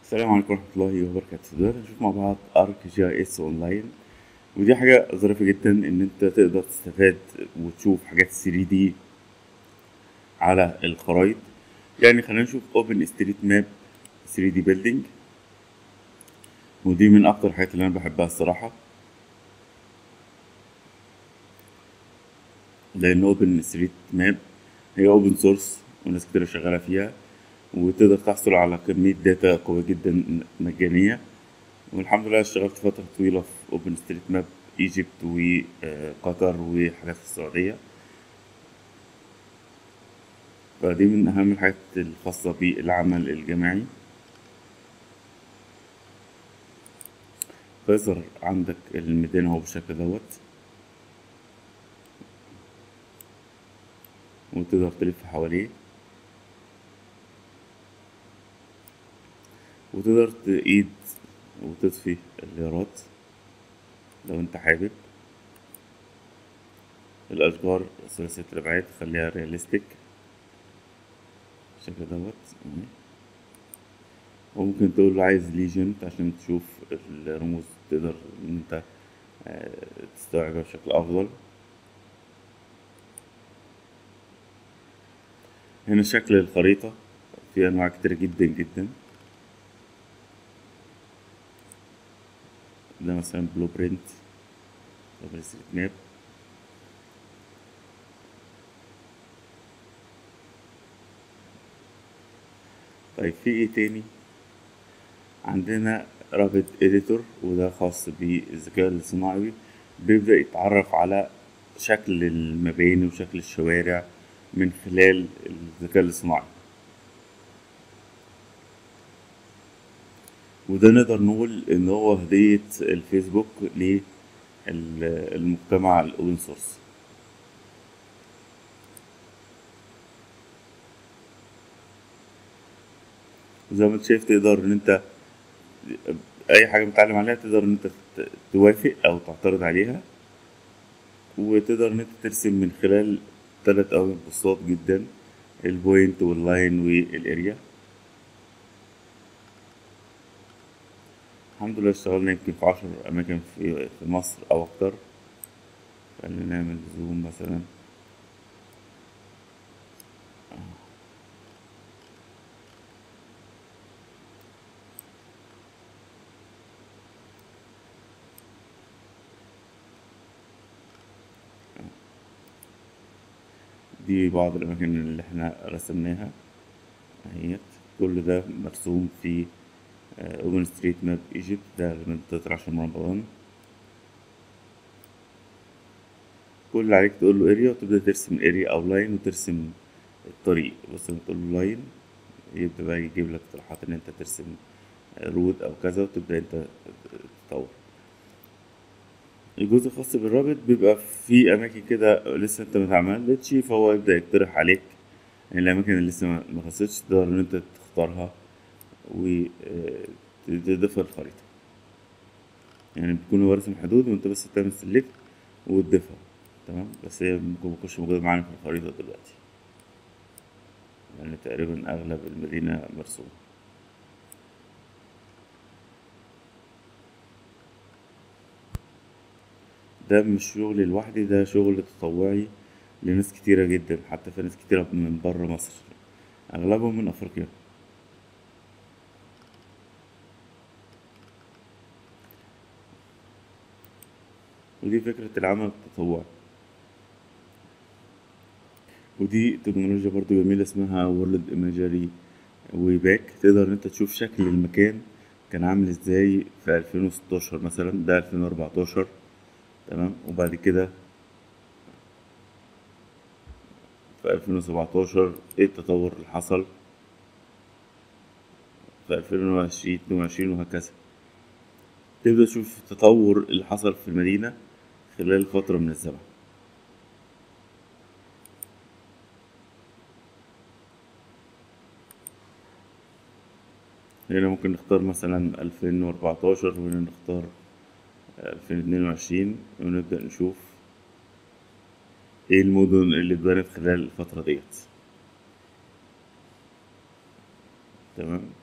السلام عليكم ورحمة الله وبركاته دلوقتي هنشوف مع بعض ارك جي اي اس اونلاين ودي حاجة ظريفة جدا ان انت تقدر تستفاد وتشوف حاجات 3 دي على الخرايط يعني خلينا نشوف اوبن ستريت ماب 3 دي بيلدينج ودي من اكتر الحاجات اللي انا بحبها الصراحة لان اوبن ستريت ماب هي اوبن سورس وناس كتير شغالة فيها وتقدر تحصل على كمية داتا قوية جدا مجانية والحمد لله اشتغلت فترة طويلة في اوبن ستريت ماب ايجيبت وقطر وحاجات في السعودية فدي من أهم الحاجات الخاصة بالعمل الجماعي فيظهر عندك الميدان اهو بالشكل دوت وتقدر تلف حواليه وتقدر تقيد وتطفي الغيارات لو انت حابب الأشجار ثلاثية الأبعاد خليها رياليستيك بالشكل دوت وممكن تقول له عايز ليجنت عشان تشوف الرموز تقدر ان انت تستوعبها بشكل أفضل هنا شكل الخريطة في أنواع كتير جدا جدا ده مثلا بلو برينت اوبن ستريت ماب طيب في ايه تاني عندنا رابط اديتور وده خاص بالذكاء الصناعي بيبدأ يتعرف على شكل المباني وشكل الشوارع من خلال الذكاء الاصطناعي وده نقدر نقول ان هو هدية الفيسبوك للمجتمع الاوبن سورس زي ما انت شايف تقدر ان انت اي حاجة بتتعلم عليها تقدر ان انت توافق او تعترض عليها وتقدر ان انت ترسم من خلال تلات اوامر بساط جدا البوينت واللاين والاريا الحمد لله اشتغلنا يمكن في عشر أماكن في, في مصر أو أكتر خلينا نعمل زوم مثلا دي بعض الأماكن اللي احنا رسمناها اهيت كل ده مرسوم في اوبن ستريت ماب ايجيبت ده منطقة عشر رمضان كل اللي عليك تقول له اريا وتبدأ ترسم اريا او لاين وترسم الطريق بس لما تقول له لاين يبدأ بقى يجيب لك اقتراحات ان انت ترسم رود او كذا وتبدأ انت تطور الجزء الخاص بالرابط بيبقى في اماكن كده لسه انت متعملتش فهو يبدأ يقترح عليك الاماكن اللي لسه ما خلصتش تقدر ان انت تختارها وتضيفها للخريطة يعني بتكون هو راسم حدود وانت بس تعمل سلكت وتضيفها تمام بس هي ممكن متكونش موجودة معانا في الخريطة دلوقتي يعني تقريبا أغلب المدينة مرسومة ده مش شغل لوحدي ده شغل تطوعي لناس كتيرة جدا حتى في ناس كتيرة من برا مصر أغلبهم من أفريقيا ودي فكرة العمل التطوعي ودي تكنولوجيا برضو جميلة اسمها وورلد ايماجري ويباك تقدر ان انت تشوف شكل المكان كان عامل ازاي في الفين وستاشر مثلا ده الفين واربعتاشر تمام وبعد كده في الفين وسبعتاشر ايه التطور اللي حصل في الفين وعشرين اتنين وعشرين وهكذا تبدأ تشوف التطور اللي حصل في المدينة خلال فترة من الزمن هنا ممكن نختار مثلا ألفين وأربعتاشر وهنا نختار ألفين اتنين وعشرين ونبدأ نشوف ايه المدن اللي اتبنت خلال الفترة ديت تمام